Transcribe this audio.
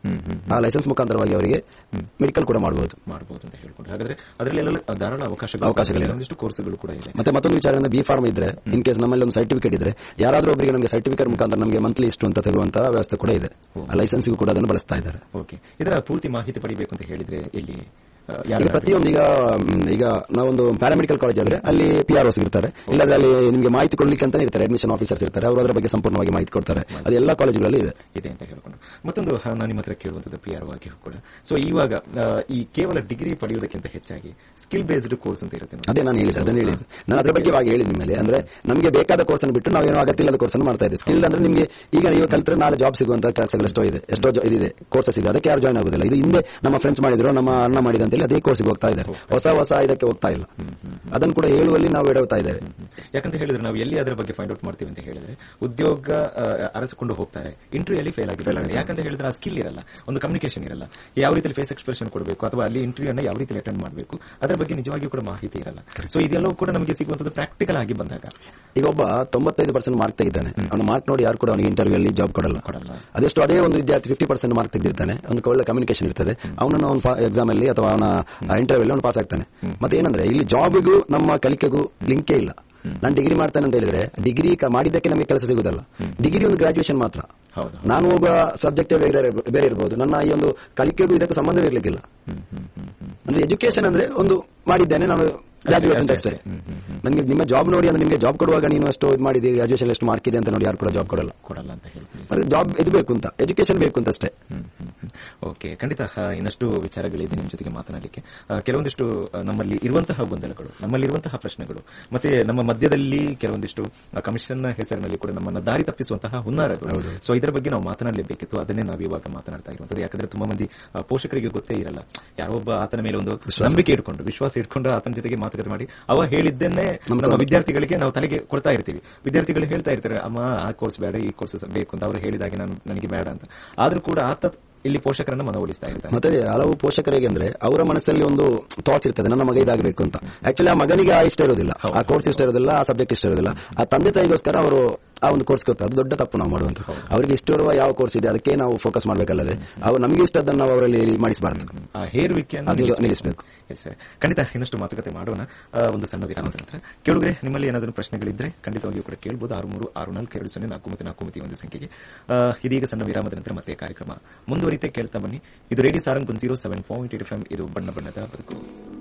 ಆ ಲೈಸೆನ್ಸ್ ಮುಖಾಂತರವಾಗಿ ಅವರಿಗೆ ಮೆಡಿಕಲ್ ಕೂಡ ಮಾಡಬಹುದು ಮಾಡಬಹುದು ಅಂತ ಹೇಳ್ಕೊಂಡು ಹಾಗಾದ್ರೆ ಅದರಲ್ಲೆಲ್ಲ ಧಾರಾಳ ಅವಕಾಶಗಳು ಅವಕಾಶಗಳಿದೆ. ಒಂದಿಷ್ಟು ಕೋರ್ಸ್ಗಳು ಕೂಡ ಇದೆ ಮತ್ತೆ ಮತ್ತೊಂದು ವಿಚಾರ ಅಂದ್ರೆ ಬಿ ಫಾರ್ಮ್ ಇದ್ರೆ ಇನ್ ಕೇಸ್ ನಮ್ಮಲ್ಲಿ ಒಂದು ಸರ್ಟಿಫಿಕೇಟ್ ಇದ್ರೆ ಯಾರಾದ್ರೂ ಒಬ್ಬರಿಗೆ ನಮಗೆ ಸರ್ಟಿಫಿಕೇಟ್ ಮುಖಾಂತರ ನಮಗೆ ಮಂತ್ಲಿ ಇಷ್ಟು ಅಂತ ತರುವಂತಹ ವ್ಯವಸ್ಥೆ ಕೂಡ ಇದೆ ಆ ಲೈಸೆನ್ಸ್ಗೂ ಕೂಡ ಅದನ್ನು ಬಳಸ್ತಾ ಇದ್ದಾರೆ ಓಕೆ ಇದರ ಪೂರ್ತಿ ಮಾಹಿತಿ ಪಡಿಬೇಕು ಅಂತ ಹೇಳಿದ್ರೆ ಎಲ್ಲಿ ಆ, ಯಾರು ಈಗ ಪ್ರತಿಯೊಂದು ಈಗ ಮ್, ಈಗ ನಾವೊಂದು ಪ್ಯಾರಾಮೆಡಿಕಲ್ ಕಾಲೇಜ್ ಆದ್ರೆ ಅಲ್ಲಿ ಪಿ ಆರ್ ಇರ್ತಾರೆ ಇಲ್ಲಾಂದ್ರೆ ಅಲ್ಲಿ ನಿಮಗೆ ಮಾಹಿತಿ ಕೊಡ್ಲಿಕ್ಕೆ ಅಂತ ಇರ್ತಾರೆ ಅಡ್ಮಿಷನ್ ಆಫೀಸರ್ಸ್ ಇರ್ತಾರೆ ಅವರು ಅದರ ಬಗ್ಗೆ ಸಂಪೂರ್ಣವಾಗಿ ಮಾಹಿತಿ ಕೊಡ್ತಾರೆ ಅದು ಎಲ್ಲ ಕಾಲೇಜುಗಳಲ್ಲಿ ಇದೆ ಇದೆ ಅಂತ ಹೇಳ್ಕೊಂಡು ಮತ್ತೊಂದು ಹ, ನಾನು ನಿಮ್ಮ ಹತ್ರ ಕೇಳುವಂತದ್ದು ಪಿ ಆರ್ ಆಗಿಯೂ ಕೂಡ ಸೊ ಇವಾಗ ಆ, ಈ ಕೇವಲ ಡಿಗ್ರಿ ಪಡೆಯುವುದಕ್ಕಿಂತ ಹೆಚ್ಚಾಗಿ ಸ್ಕಿಲ್ ಬೇಸ್ಡ್ ಕೋರ್ಸ್ ಅಂತ ಇರುತ್ತೆ ನೋಡಿ. ಅದೇ ನಾನು ಹೇಳಿದೆ ಅದನ್ನ ಹೇಳಿದ್ದು ನಾನು ಅದ್ರ ಬಗ್ಗೆ ಇವಾಗ ಹೇಳಿದ ಮೇಲೆ ಅಂದ್ರೆ ನಮಗೆ ಬೇಕಾದ ಕೋರ್ಸ್ ಅನ್ನು ಬಿಟ್ಟು ನಾವು ಏನೋ ಅಗತ್ಯ ಇಲ್ಲದ ಕೋರ್ಸ್ ಅನ್ನು ಮಾಡ್ತಾ ಇದ್ದೀವಿ ಸ್ಕಿಲ್ ಅಂದ್ರೆ ನಿಮಗೆ ಈಗ ನೀವು ಕಲ್ತ್ರೆ ನಾಳೆ ಜಾಬ್ ಸಿಗುವಂತ ಕೆಲಸಗಳು ಎಷ್ಟೋ ಇದೆ ಎಷ್ಟೋ ಜೊ- ಇದಿದೆ ಕೋರ್ಸಸ್ ಇದೆ ಅದಕ್ಕೆ ಯಾರು ಜಾಯ್ನ್ ಆಗುದಿಲ್ಲ ಇದು ಹಿಂದೆ ನಮ್ಮ ಫ್ರೆಂಡ್ಸ್ ಮಾಡಿದ್ರು ನಮ್ಮ ಅಣ್ಣ ಮಾಡಿದ ಅಂತ ಹೇಳಿ ಅದೇ ಕೋರ್ಸ್ಗೆ ಹೋಗ್ತಾ ಇದ್ದಾರೆ ಹೊಸ ಹೊಸ ಇದಕ್ಕೆ ಹೋಗ್ತಾ ಇಲ್ಲ ಅದನ್ನು ಕೂಡ ಹೇಳುವಲ್ಲಿ ನಾವು ಎಡವ್ತಾ ಇದ್ದೇವೆ ಯಾಕಂತ ಹೇಳಿದ್ರೆ ನಾವು ಎಲ್ಲಿ ಅದರ ಬಗ್ಗೆ ಫೈಂಡ್ ಔಟ್ ಮಾಡ್ತೀವಿ ಅಂತ ಹೇಳಿದ್ರೆ ಉದ್ಯೋಗ ಆ, ಅರಸಿಕೊಂಡು ಹೋಗ್ತಾರೆ ಇಂಟರ್ವ್ಯೂ ಅಲ್ಲಿ ಫೇಲ್ ಆಗಿದ್ದಾರೆ ಯಾಕಂತ ಹೇಳಿದ್ರೆ ಆ ಸ್ಕಿಲ್ ಇರಲ್ಲ ಒಂದು ಕಮ್ಯುನಿಕೇಶನ್ ಇರಲ್ಲ ಯಾವ ರೀತಿ ಫೇಸ್ ಎಕ್ಸ್ಪ್ರೆಷನ್ ಕೊಡಬೇಕು ಅಥವಾ ಅಲ್ಲಿ ಇಂಟರ್ವ್ಯೂ ಅನ್ನ ಯಾವ ರೀತಿ ಅಟೆಂಡ್ ಮಾಡಬೇಕು ಅದರ ಬಗ್ಗೆ ನಿಜವಾಗಿಯೂ ಕೂಡ ಮಾಹಿತಿ ಇರಲ್ಲ ಸೊ ಇದೆಲ್ಲವೂ ಕೂಡ ನಮಗೆ ಸಿಗುವಂತದ್ದು ಪ್ರಾಕ್ಟಿಕಲ್ ಆಗಿ ಬಂದಾಗ ಈಗ ಒಬ್ಬ ತೊಂಬತ್ತೈದು ಪರ್ಸೆಂಟ್ ಮಾರ್ಕ್ ತೆಗಿದ್ದಾನೆ ಅವನ ಮಾರ್ಕ್ ನೋಡಿ ಯಾರು ಕೂಡ ಅವನಿಗೆ ಇಂಟರ್ವ್ಯೂ ಅಲ್ಲಿ ಜಾಬ್ ಕೊಡಲ್ಲ ಕೊಡಲ್ಲ. ಅದೆಷ್ಟು ಅದೇ ಒಂದು ವಿದ್ಯಾರ್ಥಿ ಫಿಫ್ಟಿ ಪರ್ಸೆಂಟ್ ಮಾರ್ಕ್ ತೆಗೆದಿರ್ತಾನೆ ಒಂದು ಒಳ್ಳೆ ಕಮ್ಯುನಿಕೇಶನ್ ಇರ್ತದೆ ಅವನನ್ನು ಅವನ ಎಕ್ಸಾಮ್ ಅಲ್ಲಿ ಅಥವಾ ಅವನ ಇಂಟರ್ವ್ಯೂ ಅಲ್ಲಿ ಅವನು ಪಾಸ್ ಆಗ್ತಾನೆ ಮತ್ತೆ ಏನಂದ್ರೆ ಇಲ್ಲಿ ಜಾಬಿಗೂ ನಮ್ಮ ಕಲಿಕೆಗೂ ಲಿಂಕೇ ಇಲ್ಲ ನಾನು ಡಿಗ್ರಿ ಮಾಡ್ತಾನೆ ಅಂತ ಹೇಳಿದ್ರೆ ಡಿಗ್ರಿ ಮಾಡಿದ್ದಕ್ಕೆ ನಮಗೆ ಕೆಲಸ ಸಿಗುದಲ್ಲ ಡಿಗ್ರಿ ಒಂದು ಗ್ರಾಜುಯೇಷನ್ ಮಾತ್ರ ಹೌದು ನಾನು ಒಬ್ಬ ಸಬ್ಜೆಕ್ಟ್ ಬೇರೆ ಬೇರೆ ಇರಬಹುದು ನನ್ನ ಈ ಒಂದು ಕಲಿಕೆಗೂ ಇದಕ್ಕೂ ಸಂಬಂಧವೇ ಇರ್ಲಿಕ್ಕಿಲ್ಲ ಅಂದ್ರೆ ಎಜುಕೇಶನ್ ಅಂದ್ರೆ ಒಂದು ಮಾಡಿದ್ದೇನೆ ನಾನು ಗ್ರಾಜುಯೇಟ್ ಅಂತ ಅಷ್ಟೇ ನನಗೆ ನಿಮ್ಮ ಜಾಬ್ ನೋಡಿ ಅಂದ್ರೆ ನಿಮಗೆ ಜಾಬ್ ಕೊಡುವಾಗ ನೀನು ಅಷ್ಟು ಇದು ಮಾಡಿದಿ ಗ್ರಾಜುಯೇಷನ್ ಎಷ್ಟು ಮಾರ್ಕ್ ಇದೆ ಅಂತ ನೋಡಿ ಯಾರು ಕೂಡ ಜಾಬ್ ಕೊಡಲ್ಲ ಕೊಡಲ್ಲ ಅಂತ ಹೇಳ್ತೀವಿ ಅಂದ್ರೆ ಜಾಬ್ ಇದು ಬೇಕು ಅಂತ ಎಜುಕೇಶನ್ ಬೇಕು ಅಂತ ಅಷ್ಟೇ ಓಕೆ ಖಂಡಿತ ಆ, ಇನ್ನಷ್ಟು ವಿಚಾರಗಳಿದೆ ನಿಮ್ಮ ಜೊತೆಗೆ ಮಾತನಾಡಲಿಕ್ಕೆ ಆ, ಕೆಲವೊಂದಿಷ್ಟು ಆ, ನಮ್ಮಲ್ಲಿ ಇರುವಂತಹ ಗೊಂದಲಗಳು ನಮ್ಮಲ್ಲಿರುವಂತಹ ಪ್ರಶ್ನೆಗಳು ಮತ್ತೆ ನಮ್ಮ ಮಧ್ಯದಲ್ಲಿ ಕೆಲವೊಂದಿಷ್ಟು ಕಮಿಷನ್ ಹೆಸರಿನಲ್ಲಿ ಕೂಡ ನಮ್ಮನ್ನ ದಾರಿ ತಪ್ಪಿಸುವಂತಹ ಹುನ್ನಾರಗಳು ಸೊ ಇದರ ಬಗ್ಗೆ ನಾವು ಮಾತನಾಡಲೇಬೇಕಿತ್ತು ಅದನ್ನೇ ನಾವು ಇವಾಗ ಮಾತನಾಡ್ತಾ ಇರುವಂತದ್ದು ಯಾಕಂದ್ರೆ ತುಂಬಾ ಮಂದಿ ಆ, ಪೋಷಕರಿಗೆ ಗೊತ್ತೇ ಇರಲ್ಲ ಯಾರೋ ಒಬ್ಬ ಆತನ ಮೇಲೆ ಒಂದು ನಂಬಿಕೆ ಇಟ್ಕೊಂಡು ವಿಶ್ವಾಸ ಇಟ್ಕೊಂಡು ಆತನ ಜೊತೆಗೆ ಮಾತುಕತೆ ಮಾಡಿ ಅವ ಹೇಳಿದ್ದನ್ನೇ ನಮ್ಮ ವಿದ್ಯಾರ್ಥಿಗಳಿಗೆ ನಾವು ತಲೆಗೆ ಕೊಡ್ತಾ ಇರ್ತೀವಿ ವಿದ್ಯಾರ್ಥಿಗಳು ಹೇಳ್ತಾ ಇರ್ತಾರೆ ಅಮ್ಮ ಆ ಕೋರ್ಸ್ ಬೇಡ ಈ ಕೋರ್ಸ್ ಬೇಕು ಅಂತ ಅವರು ಹೇಳಿದಾಗ ನಾನು ನನಗೆ ಬೇಡ ಅಂತ ಆದ್ರೂ ಕೂಡ ಆತ ಇಲ್ಲಿ ಪೋಷಕರನ್ನ ಮನವೊಲಿಸ್ತಾ ಇರ್ತಾರೆ ಮತ್ತೆ ಹಲವು ಪೋಷಕರಿಗೆ ಅಂದ್ರೆ ಅವರ ಮನಸ್ಸಲ್ಲಿ ಒಂದು ಥಾಟ್ಸ್ ಇರ್ತದೆ ನನ್ನ ಮಗ ಇದಾಗಬೇಕು ಅಂತ ಆಕ್ಚುಲಿ ಆ ಮಗನಿಗೆ ಆ ಇಷ್ಟ ಇರೋದಿಲ್ಲ ಆ ಕೋರ್ಸ್ ಇಷ್ಟ ಇರೋದಿಲ್ಲ ಆ ಸಬ್ಜೆಕ್ಟ್ ಇಷ್ಟ ಇರೋದಿಲ್ಲ ಆ ತಂದೆ ತಾಯಿಗೋಸ್ಕರ ಅವರು ಆ ಒಂದು ಕೋರ್ಸ್ ಗೊತ್ತಾ ಅದು ದೊಡ್ಡ ತಪ್ಪು ನಾವು ಮಾಡುವಂತ ಅವರಿಗೆ ಇಷ್ಟ ಇರುವ ಯಾವ ಕೋರ್ಸ್ ಇದೆ ಅದಕ್ಕೆ ನಾವು ಫೋಕಸ್ ಮಾಡಬೇಕಲ್ಲದೆ ಅವ್ರು ನಮಗೆ ಇಷ್ಟದನ್ನು ನಾವು ಅವರಲ್ಲಿ ಮಾಡಿಸಬಾರ್ದು ಆ ಹೇರುವಿಕೆಯನ್ನು ಅದು ನಿಲ್ಲಿಸ್ಬೇಕು. ನಿಲ್ಲಿಸಬೇಕು Yes, sir. ಖಂಡಿತ ಇನ್ನಷ್ಟು ಮಾತುಕತೆ ಮಾಡೋಣ ಆ, ಒಂದು ಸಣ್ಣ ವಿರಾಮದ ನಂತರ ಕೇಳಿದ್ರೆ ನಿಮ್ಮಲ್ಲಿ ಏನಾದರೂ ಪ್ರಶ್ನೆಗಳಿದ್ರೆ ಖಂಡಿತವಾಗಿಯೂ ಕೂಡ ಕೇಳಬಹುದು ಆರು ಮೂರು ಆರು ನಾಲ್ಕು ಎರಡು ಸೊನ್ನೆ ನಾಲ್ಕು ಮತ್ತೆ ನಾಲ್ಕು ಮತ್ತೆ ಒಂದು ಸಂಖ್ಯೆಗೆ ಆ, ಇದೀಗ ಸಣ್ಣ ವಿರಾಮದ ನಂತರ ಮತ್ತೆ ಕಾರ್ಯಕ್ರಮ ಮುಂದುವರಿತೆ ಕೇಳ್ತಾ ಬನ್ನಿ ಇದು radio Sarang zero seven point eight F ಇದು ಬಣ್ಣ ಬಣ್ಣದ ಬದುಕು